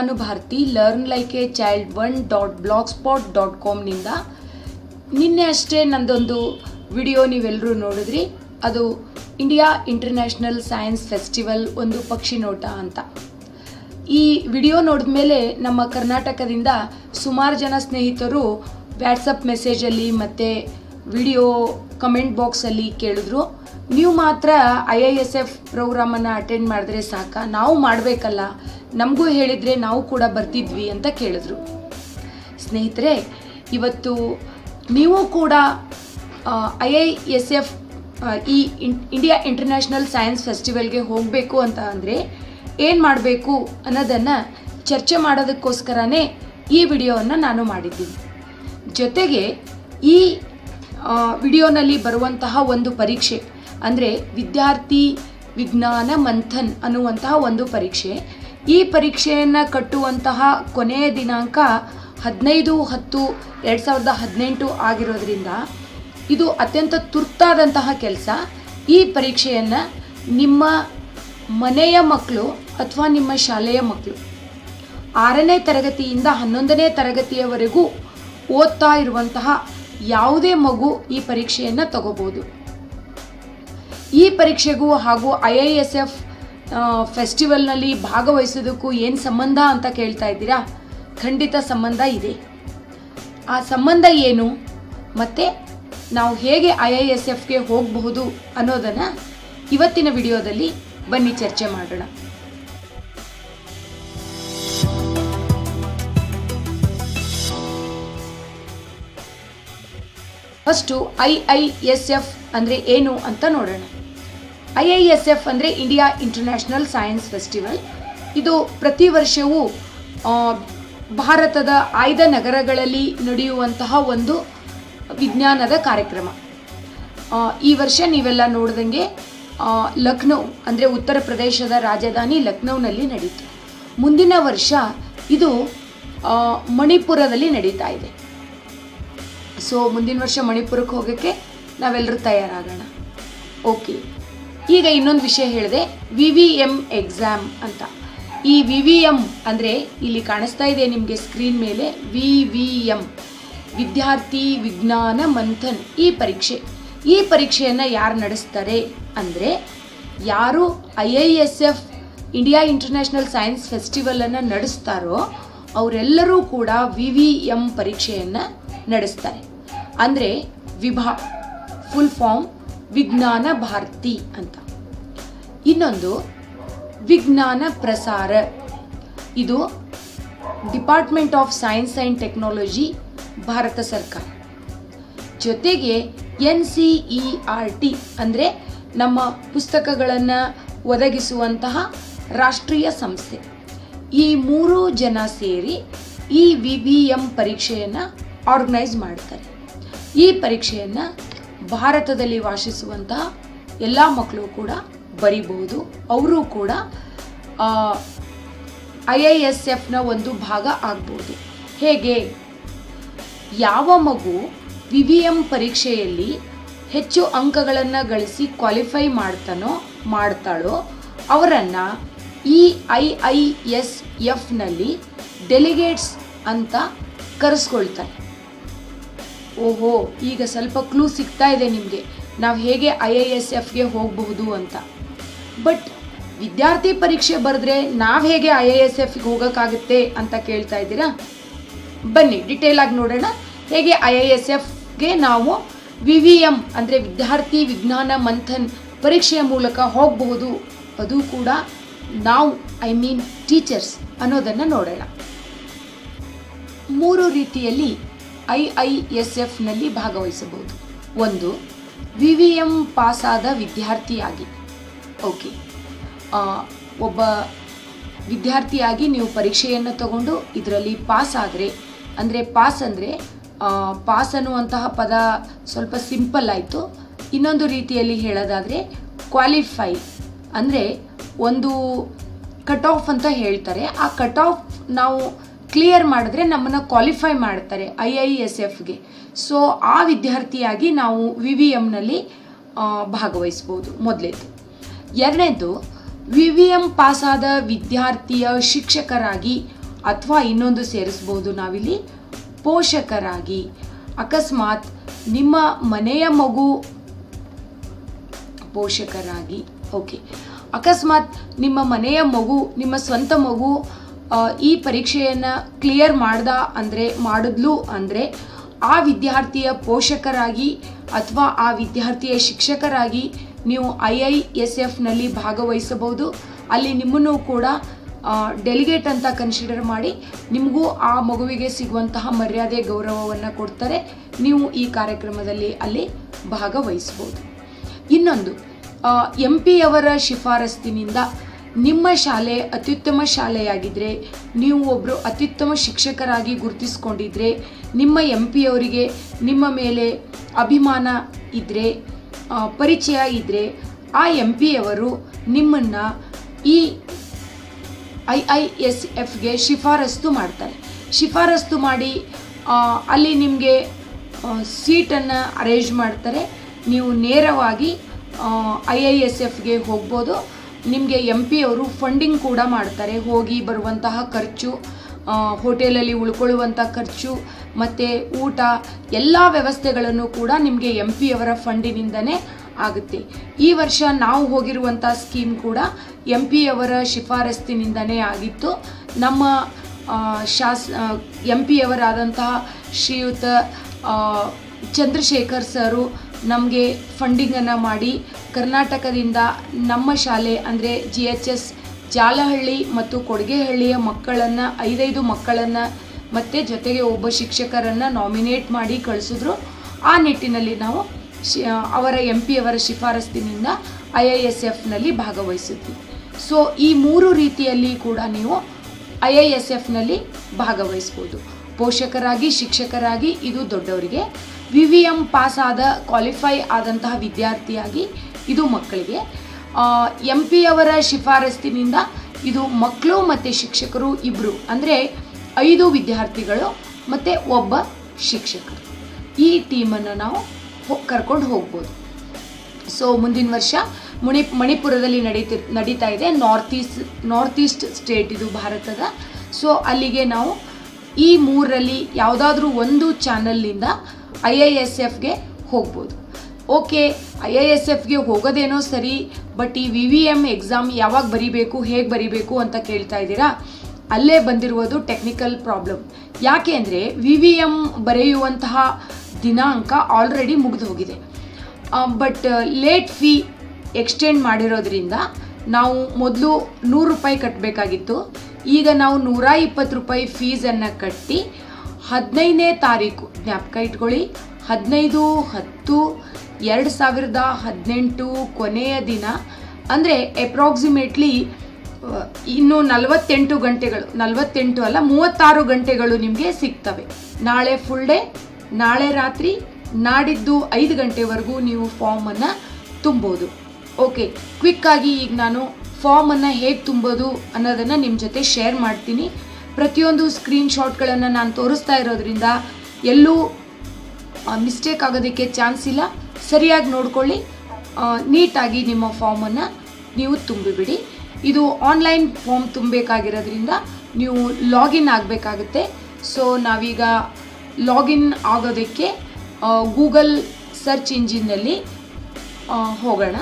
ನಾನು Bharathi learn like a child one dot blog spot dot ಕಾಮ್ನಿಂದ ನಿನ್ನೆ ಅಷ್ಟೇ ನಂದೊಂದು ವಿಡಿಯೋ ನೀವೆಲ್ಲರೂ ನೋಡಿದ್ರಿ ಅದು ಇಂಡಿಯಾ ಇಂಟರ್ನ್ಯಾಷನಲ್ ಸೈನ್ಸ್ ಫೆಸ್ಟಿವಲ್ ಒಂದು ಪಕ್ಷಿ ನೋಟ ಅಂತ ಈ ವಿಡಿಯೋ ನೋಡಿದ ಮೇಲೆ ನಮ್ಮ ಕರ್ನಾಟಕದಿಂದ ಸುಮಾರು ಜನ ಸ್ನೇಹಿತರು ವ್ಯಾಟ್ಸಪ್ ಮೆಸೇಜಲ್ಲಿ ಮತ್ತು ವಿಡಿಯೋ ಕಮೆಂಟ್ ಬಾಕ್ಸಲ್ಲಿ ಕೇಳಿದ್ರು ನೀವು ಮಾತ್ರ ಐ ಐ ಎಸ್ ಎಫ್ ಪ್ರೋಗ್ರಾಮನ್ನು ಅಟೆಂಡ್ ಮಾಡಿದ್ರೆ ಸಾಕ ನಾವು ಮಾಡಬೇಕಲ್ಲ ನಮಗೂ ಹೇಳಿದರೆ ನಾವು ಕೂಡ ಬರ್ತಿದ್ವಿ ಅಂತ ಕೇಳಿದ್ರು ಸ್ನೇಹಿತರೆ ಇವತ್ತು ನೀವು ಕೂಡ ಐ ಐ ಎಸ್ ಎಫ್ ಈ ಇಂಡಿಯಾ ಇಂಟರ್ನ್ಯಾಷನಲ್ ಸೈನ್ಸ್ ಫೆಸ್ಟಿವಲ್ಗೆ ಹೋಗಬೇಕು ಅಂತ ಅಂದರೆ ಏನು ಮಾಡಬೇಕು ಅನ್ನೋದನ್ನು ಚರ್ಚೆ ಮಾಡೋದಕ್ಕೋಸ್ಕರನೇ ಈ ವಿಡಿಯೋವನ್ನು ನಾನು ಮಾಡಿದ್ದೀನಿ ಜೊತೆಗೆ ಈ ವಿಡಿಯೋನಲ್ಲಿ ಬರುವಂತಹ ಒಂದು ಪರೀಕ್ಷೆ ಅಂದರೆ ವಿದ್ಯಾರ್ಥಿ ವಿಜ್ಞಾನ ಮಂಥನ್ ಅನ್ನುವಂತಹ ಒಂದು ಪರೀಕ್ಷೆ ಈ ಪರೀಕ್ಷೆಯನ್ನು ಕಟ್ಟುವಂತಹ ಕೊನೆಯ ದಿನಾಂಕ ಹದಿನೈದು ಹತ್ತು ಎರಡು ಸಾವಿರದ ಹದಿನೆಂಟು ಆಗಿರೋದ್ರಿಂದ ಇದು ಅತ್ಯಂತ ತುರ್ತಾದಂತಹ ಕೆಲಸ ಈ ಪರೀಕ್ಷೆಯನ್ನು ನಿಮ್ಮ ಮನೆಯ ಮಕ್ಕಳು ಅಥವಾ ನಿಮ್ಮ ಶಾಲೆಯ ಮಕ್ಕಳು ಆರನೇ ತರಗತಿಯಿಂದ ಹನ್ನೊಂದನೇ ತರಗತಿಯವರೆಗೂ ಓದ್ತಾ ಇರುವಂತಹ ಯಾವುದೇ ಮಗು ಈ ಪರೀಕ್ಷೆಯನ್ನು ತಗೋಬೋದು ಈ ಪರೀಕ್ಷೆಗೂ ಹಾಗೂ ಐ ಐ ಎಸ್ ಎಫ್ ಫೆಸ್ಟಿವಲ್ನಲ್ಲಿ ಭಾಗವಹಿಸೋದಕ್ಕೂ ಏನು ಸಂಬಂಧ ಅಂತ ಕೇಳ್ತಾ ಇದ್ದೀರಾ ಖಂಡಿತ ಸಂಬಂಧ ಇದೆ ಆ ಸಂಬಂಧ ಏನು ಮತ್ತು ನಾವು ಹೇಗೆ ಐ ಐ ಎಸ್ ಎಫ್ಗೆ ಹೋಗಬಹುದು ಅನ್ನೋದನ್ನು ಇವತ್ತಿನ ವಿಡಿಯೋದಲ್ಲಿ ಬನ್ನಿ ಚರ್ಚೆ ಮಾಡೋಣ first I I S F ಅಂದರೆ ಏನು ಅಂತ ನೋಡೋಣ ಐ ಐ ಎಸ್ ಎಫ್ ಅಂದರೆ ಇಂಡಿಯಾ ಇಂಟರ್ನ್ಯಾಷನಲ್ ಸೈನ್ಸ್ ಫೆಸ್ಟಿವಲ್ ಇದು ಪ್ರತಿ ವರ್ಷವೂ ಭಾರತದ ಆಯ್ದ ನಗರಗಳಲ್ಲಿ ನಡೆಯುವಂತಹ ಒಂದು ವಿಜ್ಞಾನದ ಕಾರ್ಯಕ್ರಮ ಈ ವರ್ಷ ನೀವೆಲ್ಲ ನೋಡ್ದಂಗೆ ಲಕ್ನೌ ಅಂದರೆ ಉತ್ತರ ಪ್ರದೇಶದ ರಾಜಧಾನಿ ಲಕ್ನೌನಲ್ಲಿ ನಡೀತು ಮುಂದಿನ ವರ್ಷ ಇದು ಮಣಿಪುರದಲ್ಲಿ ನಡೀತಾ ಇದೆ ಸೊ ಮುಂದಿನ ವರ್ಷ ಮಣಿಪುರಕ್ಕೆ ಹೋಗೋಕ್ಕೆ ನಾವೆಲ್ಲರೂ ತಯಾರಾಗೋಣ ಓಕೆ ಈಗ ಇನ್ನೊಂದು ವಿಷಯ ಹೇಳಿದೆ ವಿ ವಿ ಎಮ್ ಎಕ್ಸಾಮ್ ಅಂತ ಈ ವಿ ವಿ ಎಮ್ ಅಂದರೆ ಇಲ್ಲಿ ಕಾಣಿಸ್ತಾ ಇದೆ ನಿಮಗೆ ಸ್ಕ್ರೀನ್ ಮೇಲೆ ವಿ ವಿ ಎಮ್ ವಿದ್ಯಾರ್ಥಿ ವಿಜ್ಞಾನ ಮಂಥನ್ ಈ ಪರೀಕ್ಷೆ ಈ ಪರೀಕ್ಷೆಯನ್ನು ಯಾರು ನಡೆಸ್ತಾರೆ ಅಂದರೆ ಯಾರು I I S F India international science ಫೆಸ್ಟಿವಲನ್ನು ನಡೆಸ್ತಾರೋ ಅವರೆಲ್ಲರೂ ಕೂಡ ವಿ ವಿ ಎಮ್ ಪರೀಕ್ಷೆಯನ್ನು ನಡೆಸ್ತಾರೆ ಅಂದರೆ ವಿಭಾ ಫುಲ್ ಫಾರ್ಮ್ ವಿಜ್ಞಾನ ಭಾರತಿ ಅಂತ ಇನ್ನೊಂದು ವಿಜ್ಞಾನ ಪ್ರಸಾರ ಇದು department of science and technology ಭಾರತ ಸರ್ಕಾರ ಜೊತೆಗೆ N C E R T ಅಂದರೆ ನಮ್ಮ ಪುಸ್ತಕಗಳನ್ನು ಒದಗಿಸುವಂತಹ ರಾಷ್ಟ್ರೀಯ ಸಂಸ್ಥೆ ಈ ಮೂರು ಜನ ಸೇರಿ ಈ ವಿ ವಿ ಎಮ್ ಪರೀಕ್ಷೆಯನ್ನು ಆರ್ಗನೈಸ್ ಮಾಡ್ತಾರೆ ಈ ಪರೀಕ್ಷೆಯನ್ನು ಭಾರತದಲ್ಲಿ ವಾಸಿಸುವಂತಹ ಎಲ್ಲ ಮಕ್ಕಳು ಕೂಡ ಬರಿಬಹುದು ಅವರು ಕೂಡ ಐ ಐ ಎಸ್ ಎಫ್ನ ಒಂದು ಭಾಗ ಆಗ್ಬೋದು ಹೇಗೆ ಯಾವ ಮಗು ವಿ ವಿ ಎಮ್ ಪರೀಕ್ಷೆಯಲ್ಲಿ ಹೆಚ್ಚು ಅಂಕಗಳನ್ನು ಗಳಿಸಿ ಕ್ವಾಲಿಫೈ ಮಾಡ್ತಾನೋ ಮಾಡ್ತಾಳೋ ಅವರನ್ನು ಈ ಐ ಐ ಎಸ್ ಎಫ್ನಲ್ಲಿ ಡೆಲಿಗೇಟ್ಸ್ ಅಂತ ಕರೆಸ್ಕೊಳ್ತಾರೆ ಓಹೋ ಈಗ ಸ್ವಲ್ಪ ಕ್ಲೂ ಸಿಗ್ತಾ ಇದೆ ನಿಮಗೆ ನಾವು ಹೇಗೆ ಐ ಐ ಎಸ್ ಎಫ್ಗೆ ಹೋಗಬಹುದು ಅಂತ ಬಟ್ ವಿದ್ಯಾರ್ಥಿ ಪರೀಕ್ಷೆ ಬರೆದ್ರೆ ನಾವು ಹೇಗೆ ಐ ಐ ಎಸ್ ಎಫ್ಗೆ ಹೋಗೋಕ್ಕಾಗುತ್ತೆ ಅಂತ ಕೇಳ್ತಾ ಇದ್ದೀರಾ ಬನ್ನಿ ಡಿಟೇಲ್ ಆಗಿ ನೋಡೋಣ ಹೇಗೆ ಐ ಐ ಎಸ್ ಎಫ್ಗೆ ನಾವು ವಿ ವಿ ಎಮ್ ಅಂದರೆ ವಿದ್ಯಾರ್ಥಿ ವಿಜ್ಞಾನ ಮಂಥನ್ ಪರೀಕ್ಷೆಯ ಮೂಲಕ ಹೋಗಬಹುದು ಅದು ಕೂಡ ನಾವು ಐ ಮೀನ್ ಟೀಚರ್ಸ್ ಅನ್ನೋದನ್ನು ನೋಡೋಣ ಮೂರು ರೀತಿಯಲ್ಲಿ ಐ ಐ ಎಸ್ ಎಫ್ನಲ್ಲಿ ಭಾಗವಹಿಸಬಹುದು ಒಂದು ವಿ ವಿ ಎಮ್ ಪಾಸಾದ ವಿದ್ಯಾರ್ಥಿಯಾಗಿ ಓಕೆ ಒಬ್ಬ ವಿದ್ಯಾರ್ಥಿಯಾಗಿ ನೀವು ಪರೀಕ್ಷೆಯನ್ನು ತಗೊಂಡು ಇದರಲ್ಲಿ ಪಾಸ್ ಆದರೆ ಅಂದರೆ ಪಾಸ್ ಅಂದರೆ ಪಾಸ್ ಅನ್ನುವಂತಹ ಪದ ಸ್ವಲ್ಪ ಸಿಂಪಲ್ ಆಯಿತು ಇನ್ನೊಂದು ರೀತಿಯಲ್ಲಿ ಹೇಳೋದಾದರೆ ಕ್ವಾಲಿಫೈ ಅಂದರೆ ಒಂದು ಕಟ್ ಆಫ್ ಅಂತ ಹೇಳ್ತಾರೆ ಆ ಕಟ್ ಆಫ್ ನಾವು ಕ್ಲಿಯರ್ ಮಾಡಿದ್ರೆ ನಮ್ಮನ್ನು ಕ್ವಾಲಿಫೈ ಮಾಡ್ತಾರೆ ಐ ಐ ಎಸ್ ಎಫ್ಗೆ ಸೊ ಆ ವಿದ್ಯಾರ್ಥಿಯಾಗಿ ನಾವು ವಿ ವಿ ಎಮ್ನಲ್ಲಿ ಭಾಗವಹಿಸ್ಬೋದು ಮೊದಲೇದು ಎರಡನೇದು ವಿ ವಿ ಎಮ್ ಪಾಸಾದ ವಿದ್ಯಾರ್ಥಿಯ ಶಿಕ್ಷಕರಾಗಿ ಅಥವಾ ಇನ್ನೊಂದು ಸೇರಿಸ್ಬೋದು ನಾವಿಲ್ಲಿ ಪೋಷಕರಾಗಿ ಅಕಸ್ಮಾತ್ ನಿಮ್ಮ ಮನೆಯ ಮಗು ಪೋಷಕರಾಗಿ ಓಕೆ ಅಕಸ್ಮಾತ್ ನಿಮ್ಮ ಮನೆಯ ಮಗು ನಿಮ್ಮ ಸ್ವಂತ ಮಗು ಆ, ಈ ಪರೀಕ್ಷೆಯನ್ನು ಕ್ಲಿಯರ್ ಮಾಡ್ದ ಅಂದರೆ ಮಾಡಿದ್ಲು ಅಂದರೆ ಆ ವಿದ್ಯಾರ್ಥಿಯ ಪೋಷಕರಾಗಿ ಅಥವಾ ಆ ವಿದ್ಯಾರ್ಥಿಯ ಶಿಕ್ಷಕರಾಗಿ ನೀವು ಐ ಐ ಎಸ್ ಎಫ್ನಲ್ಲಿ ಭಾಗವಹಿಸಬಹುದು ಅಲ್ಲಿ ನಿಮ್ಮನ್ನು ಕೂಡ ಡೆಲಿಗೇಟ್ ಅಂತ ಕನ್ಸಿಡರ್ ಮಾಡಿ ನಿಮಗೂ ಆ ಮಗುವಿಗೆ ಸಿಗುವಂತಹ ಮರ್ಯಾದೆ ಗೌರವವನ್ನು ಕೊಡ್ತಾರೆ ನೀವು ಈ ಕಾರ್ಯಕ್ರಮದಲ್ಲಿ ಅಲ್ಲಿ ಭಾಗವಹಿಸ್ಬೋದು ಇನ್ನೊಂದು ಎಂ ಪಿ ಅವರ ಶಿಫಾರಸ್ಸಿನಿಂದ ನಿಮ್ಮ ಶಾಲೆ ಅತ್ಯುತ್ತಮ ಶಾಲೆಯಾಗಿದ್ದರೆ ನೀವು ಒಬ್ಬರು ಅತ್ಯುತ್ತಮ ಶಿಕ್ಷಕರಾಗಿ ಗುರುತಿಸ್ಕೊಂಡಿದ್ರೆ ನಿಮ್ಮ ಎಂ ಪಿ ಅವರಿಗೆ ನಿಮ್ಮ ಮೇಲೆ ಅಭಿಮಾನ ಇದ್ದರೆ ಪರಿಚಯ ಇದ್ದರೆ ಆ ಎಂ ಪಿ ಅವರು ನಿಮ್ಮನ್ನು ಈ ಐ ಐ ಎಸ್ ಎಫ್ಗೆ ಶಿಫಾರಸ್ತು ಮಾಡ್ತಾರೆ ಶಿಫಾರಸ್ತು ಮಾಡಿ ಆ, ಅಲ್ಲಿ ನಿಮಗೆ ಸೀಟನ್ನು ಅರೇಂಜ್ ಮಾಡ್ತಾರೆ ನೀವು ನೇರವಾಗಿ ಐ ಐ ಎಸ್ ಎಫ್ಗೆ ಹೋಗ್ಬೋದು ನಿಮಗೆ ಎಂ ಪಿ ಅವರು ಫಂಡಿಂಗ್ ಕೂಡ ಮಾಡ್ತಾರೆ ಹೋಗಿ ಬರುವಂತಹ ಖರ್ಚು ಆ, ಹೋಟೆಲಲ್ಲಿ ಉಳ್ಕೊಳ್ಳುವಂಥ ಖರ್ಚು ಮತ್ತು ಊಟ ಎಲ್ಲ ವ್ಯವಸ್ಥೆಗಳನ್ನು ಕೂಡ ನಿಮಗೆ ಎಂ ಪಿ ಅವರ ಫಂಡಿನಿಂದನೇ ಆಗುತ್ತೆ ಈ ವರ್ಷ ನಾವು ಹೋಗಿರುವಂಥ ಸ್ಕೀಮ್ ಕೂಡ ಎಂ ಪಿ ಅವರ ಶಿಫಾರಸ್ಸಿನಿಂದನೇ ಆಗಿತ್ತು ನಮ್ಮ ಆ, ಶಾಸ್ ಎಂ ಪಿ ಅವರಾದಂತಹ ಶ್ರೀಯುತ ಆ, ಚಂದ್ರಶೇಖರ್ ಸರು ನಮಗೆ ಫಂಡಿಂಗನ್ನು ಮಾಡಿ ಕರ್ನಾಟಕದಿಂದ ನಮ್ಮ ಶಾಲೆ ಅಂದರೆ ಜಿ ಎಚ್ ಎಸ್ ಜಾಲಹಳ್ಳಿ ಮತ್ತು ಕೊಡಗೆಹಳ್ಳಿಯ ಮಕ್ಕಳನ್ನು ಐದೈದು ಮಕ್ಕಳನ್ನು ಮತ್ತು ಜೊತೆಗೆ ಒಬ್ಬ ಶಿಕ್ಷಕರನ್ನು ನಾಮಿನೇಟ್ ಮಾಡಿ ಕಳಿಸಿದ್ರು ಆ ನಿಟ್ಟಿನಲ್ಲಿ ನಾವು ಶಿ ಅವರ ಎಂ ಪಿ ಅವರ ಶಿಫಾರಸ್ಸಿನಿಂದ ಐ ಐ ಎಸ್ ಎಫ್ನಲ್ಲಿ ಭಾಗವಹಿಸಿದ್ವಿ ಸೊ ಈ ಮೂರು ರೀತಿಯಲ್ಲಿ ಕೂಡ ನೀವು ಐ ಐ ಎಸ್ ಎಫ್ನಲ್ಲಿ ಭಾಗವಹಿಸ್ಬೋದು ಪೋಷಕರಾಗಿ ಶಿಕ್ಷಕರಾಗಿ ಇದು ದೊಡ್ಡವರಿಗೆ ವಿ ವಿ ಎಮ್ ಪಾಸ್ ಆದ ಕ್ವಾಲಿಫೈ ಆದಂತಹ ವಿದ್ಯಾರ್ಥಿಯಾಗಿ ಇದು ಮಕ್ಕಳಿಗೆ ಎಂ ಪಿ ಅವರ ಶಿಫಾರಸ್ಸಿನಿಂದ ಇದು ಮಕ್ಕಳು ಮತ್ತು ಶಿಕ್ಷಕರು ಇಬ್ಬರು ಅಂದರೆ ಐದು ವಿದ್ಯಾರ್ಥಿಗಳು ಮತ್ತು ಒಬ್ಬ ಶಿಕ್ಷಕರು ಈ ಟೀಮನ್ನು ನಾವು ಹೋ ಕರ್ಕೊಂಡು ಹೋಗ್ಬೋದು ಸೊ ಮುಂದಿನ ವರ್ಷ ಮುಣಿ ಮಣಿಪುರದಲ್ಲಿ ನಡೀತಿ ನಡೀತಾ ಇದೆ north east north east state ಇದು ಭಾರತದ ಸೊ ಅಲ್ಲಿಗೆ ನಾವು ಈ ಮೂರರಲ್ಲಿ ಯಾವುದಾದ್ರೂ ಒಂದು ಚಾನಲ್ನಿಂದ ಐ ಐ ಎಸ್ ಎಫ್ಗೆ ಹೋಗ್ಬೋದು ಓಕೆ ಐ ಐ ಎಸ್ ಎಫ್ಗೆ ಹೋಗೋದೇನೋ ಸರಿ ಬಟ್ ಈ ವಿ ವಿ ಎಮ್ ಎಕ್ಸಾಮ್ ಯಾವಾಗ ಬರಿಬೇಕು ಹೇಗೆ ಬರಿಬೇಕು ಅಂತ ಕೇಳ್ತಾ ಇದ್ದೀರಾ ಅಲ್ಲೇ ಬಂದಿರುವುದು ಟೆಕ್ನಿಕಲ್ ಪ್ರಾಬ್ಲಮ್ ಯಾಕೆ ಅಂದರೆ ವಿ ವಿ ಎಮ್ ಬರೆಯುವಂತಹ ದಿನಾಂಕ ಆಲ್ರೆಡಿ ಮುಗಿದು ಹೋಗಿದೆ ಬಟ್ ಲೇಟ್ ಫೀ ಎಕ್ಸ್ಟೆಂಡ್ ಮಾಡಿರೋದ್ರಿಂದ ನಾವು ಮೊದಲು ನೂರು ರೂಪಾಯಿ ಕಟ್ಟಬೇಕಾಗಿತ್ತು ಈಗ ನಾವು ನೂರ ಇಪ್ಪತ್ತು ರೂಪಾಯಿ ಫೀಸನ್ನು ಕಟ್ಟಿ ಹದಿನೈದನೇ ತಾರೀಕು ಜ್ಞಾಪಕ ಇಟ್ಕೊಳ್ಳಿ ಹದಿನೈದು ಹತ್ತು ಎರಡು ಸಾವಿರದ ಹದಿನೆಂಟು ಕೊನೆಯ ದಿನ ಅಂದರೆ ಅಪ್ರಾಕ್ಸಿಮೇಟ್ಲಿ ಇನ್ನು ನಲವತ್ತೆಂಟು ಗಂಟೆಗಳು ನಲವತ್ತೆಂಟು ಅಲ್ಲ ಮೂವತ್ತಾರು ಗಂಟೆಗಳು ನಿಮಗೆ ಸಿಗ್ತವೆ ನಾಳೆ ಫುಲ್ ಡೇ ನಾಳೆ ರಾತ್ರಿ ನಾಡಿದ್ದು ಐದು ಗಂಟೆವರೆಗೂ ನೀವು ಫಾರ್ಮನ್ನು ತುಂಬೋದು ಓಕೆ ಕ್ವಿಕ್ಕಾಗಿ ಈಗ ನಾನು ಫಾರ್ಮನ್ನು ಹೇಗೆ ತುಂಬೋದು ಅನ್ನೋದನ್ನು ನಿಮ್ಮ ಜೊತೆ ಶೇರ್ ಮಾಡ್ತೀನಿ ಪ್ರತಿಯೊಂದು ಸ್ಕ್ರೀನ್ಶಾಟ್ಗಳನ್ನು ನಾನು ತೋರಿಸ್ತಾ ಇರೋದ್ರಿಂದ ಎಲ್ಲೂ ಮಿಸ್ಟೇಕ್ ಆಗೋದಕ್ಕೆ ಚಾನ್ಸ್ ಇಲ್ಲ ಸರಿಯಾಗಿ ನೋಡ್ಕೊಳ್ಳಿ ಆ, ನೀಟಾಗಿ ನಿಮ್ಮ ಫಾರ್ಮನ್ನು ನೀವು ತುಂಬಿಬಿಡಿ ಇದು ಆನ್ಲೈನ್ ಫಾರ್ಮ್ ತುಂಬಬೇಕಾಗಿರೋದ್ರಿಂದ ನೀವು ಲಾಗಿನ್ ಆಗಬೇಕಾಗುತ್ತೆ ಸೊ ನಾವೀಗ ಲಾಗಿನ್ ಆಗೋದಕ್ಕೆ ಗೂಗಲ್ ಸರ್ಚ್ ಇಂಜಿನ್ನಲ್ಲಿ ಹೋಗೋಣ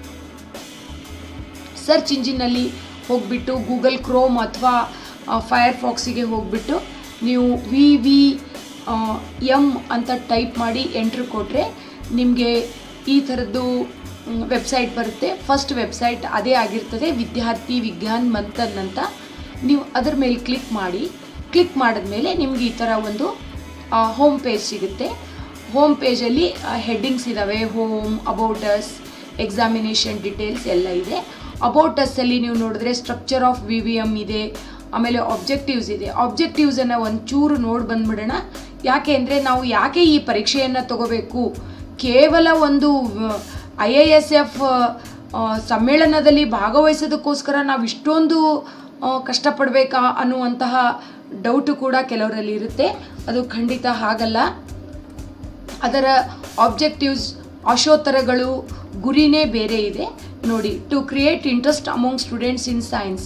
ಸರ್ಚ್ ಇಂಜಿನ್ನಲ್ಲಿ ಹೋಗ್ಬಿಟ್ಟು ಗೂಗಲ್ ಕ್ರೋಮ್ ಅಥವಾ ಫೈರ್ ಫಾಕ್ಸಿಗೆ ಹೋಗ್ಬಿಟ್ಟು ನೀವು ವಿ ವಿ ಎಮ್ ಅಂತ ಟೈಪ್ ಮಾಡಿ ಎಂಟ್ರ್ ಕೊಟ್ಟರೆ ನಿಮಗೆ ಈ ಥರದ್ದು ವೆಬ್ಸೈಟ್ ಬರುತ್ತೆ ಫಸ್ಟ್ ವೆಬ್ಸೈಟ್ ಅದೇ ಆಗಿರ್ತದೆ ವಿದ್ಯಾರ್ಥಿ ವಿಜ್ಞಾನ್ ಮಂಥನ್ ಅಂತ ನೀವು ಅದರ ಮೇಲೆ ಕ್ಲಿಕ್ ಮಾಡಿ ಕ್ಲಿಕ್ ಮಾಡಿದ್ಮೇಲೆ ನಿಮ್ಗೆ ಈ ಥರ ಒಂದು ಹೋಮ್ ಪೇಜ್ ಸಿಗುತ್ತೆ ಹೋಮ್ ಪೇಜಲ್ಲಿ ಹೆಡ್ಡಿಂಗ್ಸ್ ಇದ್ದಾವೆ ಹೋಮ್ ಅಬೌಟಸ್ ಎಕ್ಸಾಮಿನೇಷನ್ ಡೀಟೇಲ್ಸ್ ಎಲ್ಲ ಇದೆ ಅಬೌಟಸ್ಸಲ್ಲಿ ನೀವು ನೋಡಿದ್ರೆ structure of V V M ಇದೆ ಆಮೇಲೆ ಆಬ್ಜೆಕ್ಟಿವ್ಸ್ ಇದೆ ಆಬ್ಜೆಕ್ಟಿವ್ಸನ್ನು ಒಂಚೂರು ನೋಡಿ ಬಂದ್ಬಿಡೋಣ ಯಾಕೆ ಅಂದರೆ ನಾವು ಯಾಕೆ ಈ ಪರೀಕ್ಷೆಯನ್ನು ತಗೋಬೇಕು ಕೇವಲ ಒಂದು ಐ ಎ ಎಸ್ ಎಫ್ ಸಮ್ಮೇಳನದಲ್ಲಿ ಭಾಗವಹಿಸೋದಕ್ಕೋಸ್ಕರ ನಾವು ಇಷ್ಟೊಂದು ಆ, ಕಷ್ಟಪಡಬೇಕಾ ಅನ್ನುವಂತಹ ಡೌಟು ಕೂಡ ಕೆಲವರಲ್ಲಿ ಇರುತ್ತೆ ಅದು ಖಂಡಿತ ಹಾಗಲ್ಲ ಅದರ ಆಬ್ಜೆಕ್ಟಿವ್ಸ್ ಆಶೋತ್ತರಗಳು ಗುರಿನೇ ಬೇರೆ ಇದೆ ನೋಡಿ to create interest among students in science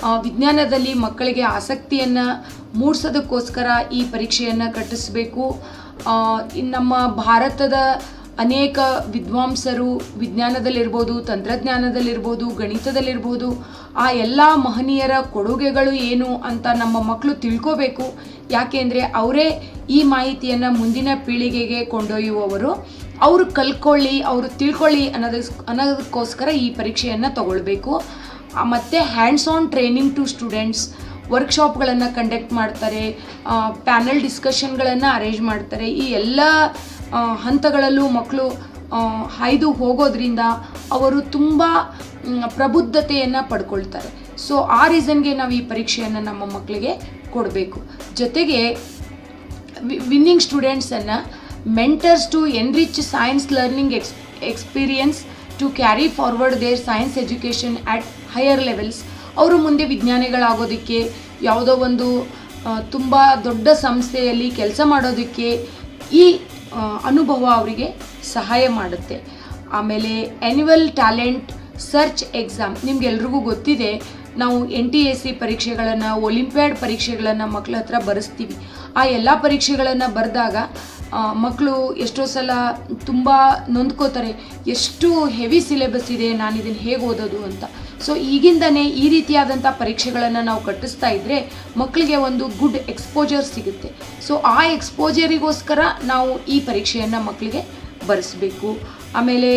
ah, ವಿಜ್ಞಾನದಲ್ಲಿ ಮಕ್ಕಳಿಗೆ ಆಸಕ್ತಿಯನ್ನು ಮೂಡಿಸೋದಕ್ಕೋಸ್ಕರ ಈ ಪರೀಕ್ಷೆಯನ್ನು ಕಟ್ಟಿಸಬೇಕು ಆ, ಇನ್ ನಮ್ಮ ಭಾರತದ ಅನೇಕ ವಿದ್ವಾಂಸರು ವಿಜ್ಞಾನದಲ್ಲಿರ್ಬೋದು ತಂತ್ರಜ್ಞಾನದಲ್ಲಿರ್ಬೋದು ಗಣಿತದಲ್ಲಿರ್ಬೋದು ಆ ಎಲ್ಲ ಮಹನೀಯರ ಕೊಡುಗೆಗಳು ಏನು ಅಂತ ನಮ್ಮ ಮಕ್ಕಳು ತಿಳ್ಕೋಬೇಕು ಯಾಕೆಂದರೆ ಅವರೇ ಈ ಮಾಹಿತಿಯನ್ನು ಮುಂದಿನ ಪೀಳಿಗೆಗೆ ಕೊಂಡೊಯ್ಯುವವರು ಅವರು ಕಲ್ತ್ಕೊಳ್ಳಿ ಅವರು ತಿಳ್ಕೊಳ್ಳಿ ಅನ್ನೋದಸ್ ಅನ್ನೋದಕ್ಕೋಸ್ಕರ ಈ ಪರೀಕ್ಷೆಯನ್ನು ತಗೊಳ್ಬೇಕು ಆ, ಮತ್ತೆ hands on training to students ವರ್ಕ್ಶಾಪ್ಗಳನ್ನು ಕಂಡಕ್ಟ್ ಮಾಡ್ತಾರೆ ಪ್ಯಾನಲ್ ಡಿಸ್ಕಷನ್ಗಳನ್ನು ಅರೇಂಜ್ ಮಾಡ್ತಾರೆ ಈ ಎಲ್ಲ ಆ, ಹಂತಗಳಲ್ಲೂ ಮಕ್ಕಳು ಹಾಯ್ದು ಹೋಗೋದ್ರಿಂದ ಅವರು ತುಂಬ ಪ್ರಬುದ್ಧತೆಯನ್ನು ಪಡ್ಕೊಳ್ತಾರೆ ಸೊ ಆ ರೀಸನ್ಗೆ ನಾವು ಈ ಪರೀಕ್ಷೆಯನ್ನು ನಮ್ಮ ಮಕ್ಕಳಿಗೆ ಕೊಡಬೇಕು ಜೊತೆಗೆ ವಿನ್ನಿಂಗ್ ಸ್ಟೂಡೆಂಟ್ಸನ್ನು mentors to enrich science learning ex experience to carry forward their science education at higher levels ಅವರು ಮುಂದೆ ವಿಜ್ಞಾನಿಗಳಾಗೋದಕ್ಕೆ ಯಾವುದೋ ಒಂದು ತುಂಬ ದೊಡ್ಡ ಸಂಸ್ಥೆಯಲ್ಲಿ ಕೆಲಸ ಮಾಡೋದಕ್ಕೆ ಈ ಆ, ಅನುಭವ ಅವರಿಗೆ ಸಹಾಯ ಮಾಡುತ್ತೆ ಆಮೇಲೆ ಆ್ಯನ್ಯುವಲ್ ಟ್ಯಾಲೆಂಟ್ ಸರ್ಚ್ ಎಕ್ಸಾಮ್ ನಿಮ್ಗೆಲ್ರಿಗೂ ಗೊತ್ತಿದೆ ನಾವು ಎನ್ ಟಿ ಎಸ್ ಸಿ ಪರೀಕ್ಷೆಗಳನ್ನು ಒಲಿಂಪಿಯಾಡ್ ಪರೀಕ್ಷೆಗಳನ್ನು ಮಕ್ಕಳ ಹತ್ರ ಬರೆಸ್ತೀವಿ ಆ ಎಲ್ಲ ಪರೀಕ್ಷೆಗಳನ್ನು ಬರೆದಾಗ ಮಕ್ಕಳು ಎಷ್ಟೋ ಸಲ ತುಂಬ ನೊಂದ್ಕೋತಾರೆ ಎಷ್ಟು ಹೆವಿ ಸಿಲೆಬಸ್ ಇದೆ ನಾನು ಇದನ್ನು ಹೇಗೆ ಓದೋದು ಅಂತ ಸೊ ಈಗಿಂದನೇ ಈ ರೀತಿಯಾದಂಥ ಪರೀಕ್ಷೆಗಳನ್ನು ನಾವು ಕಟ್ಟಿಸ್ತಾ ಇದ್ದರೆ ಮಕ್ಕಳಿಗೆ ಒಂದು ಗುಡ್ ಎಕ್ಸ್ಪೋಜರ್ ಸಿಗುತ್ತೆ ಸೊ ಆ ಎಕ್ಸ್ಪೋಜರಿಗೋಸ್ಕರ ನಾವು ಈ ಪರೀಕ್ಷೆಯನ್ನು ಮಕ್ಕಳಿಗೆ ಬರೆಸ್ಬೇಕು ಆಮೇಲೆ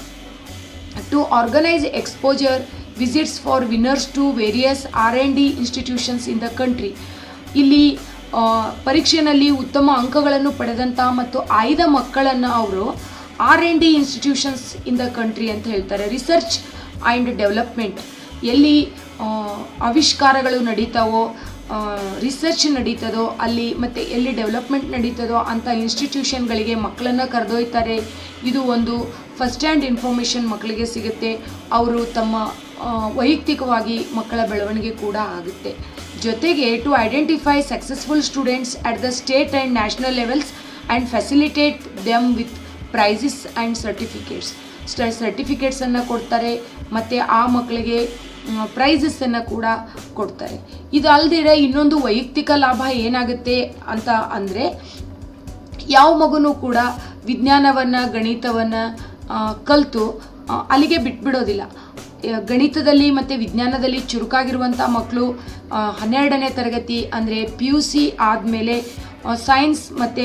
to organise exposure visits for winners to various R and D institutions in the country ಇಲ್ಲಿ ಆ, ಪರೀಕ್ಷೆಯಲ್ಲಿ ಉತ್ತಮ ಅಂಕಗಳನ್ನು ಪಡೆದಂಥ ಮತ್ತು ಆಯ್ದ ಮಕ್ಕಳನ್ನು ಅವರು R and D institutions in the country ಅಂತ ಹೇಳ್ತಾರೆ ರಿಸರ್ಚ್ ಆ್ಯಂಡ್ ಡೆವಲಪ್ಮೆಂಟ್ ಎಲ್ಲಿ ಆ, ಆವಿಷ್ಕಾರಗಳು ನಡೀತಾವೋ ರಿಸರ್ಚ್ ನಡೀತದೋ ಅಲ್ಲಿ ಮತ್ತು ಎಲ್ಲಿ ಡೆವಲಪ್ಮೆಂಟ್ ನಡೀತದೋ ಅಂಥ ಇನ್ಸ್ಟಿಟ್ಯೂಷನ್ಗಳಿಗೆ ಮಕ್ಕಳನ್ನು ಕರೆದೊಯ್ತಾರೆ ಇದು ಒಂದು ಫಸ್ಟ್ ಹ್ಯಾಂಡ್ ಇನ್ಫಾರ್ಮೇಷನ್ ಮಕ್ಕಳಿಗೆ ಸಿಗುತ್ತೆ ಅವರು ತಮ್ಮ ಆ, ವೈಯಕ್ತಿಕವಾಗಿ ಮಕ್ಕಳ ಬೆಳವಣಿಗೆ ಕೂಡ ಆಗುತ್ತೆ ಜೊತೆಗೆ to identify successful students at the state and national levels and facilitate them with prizes and certificates ಸ್ಟ ಸರ್ಟಿಫಿಕೇಟ್ಸನ್ನು ಕೊಡ್ತಾರೆ ಮತ್ತು ಆ ಮಕ್ಕಳಿಗೆ ಪ್ರೈಸಸ್ಸನ್ನು ಕೂಡ ಕೊಡ್ತಾರೆ ಇದು ಅಲ್ದಿರ ಇನ್ನೊಂದು ವೈಯಕ್ತಿಕ ಲಾಭ ಏನಾಗುತ್ತೆ ಅಂತ ಅಂದರೆ ಯಾವ ಮಗುನೂ ಕೂಡ ವಿಜ್ಞಾನವನ್ನು ಗಣಿತವನ್ನು ಕಲಿತು ಅಲ್ಲಿಗೆ ಬಿಟ್ಬಿಡೋದಿಲ್ಲ ಆ, ಗಣಿತದಲ್ಲಿ ಮತ್ತು ವಿಜ್ಞಾನದಲ್ಲಿ ಚುರುಕಾಗಿರುವಂಥ ಮಕ್ಕಳು ಆ, ಹನ್ನೆರಡನೇ ತರಗತಿ ಅಂದರೆ ಪಿ ಯು ಸಿ ಆದಮೇಲೆ ಸೈನ್ಸ್ ಮತ್ತು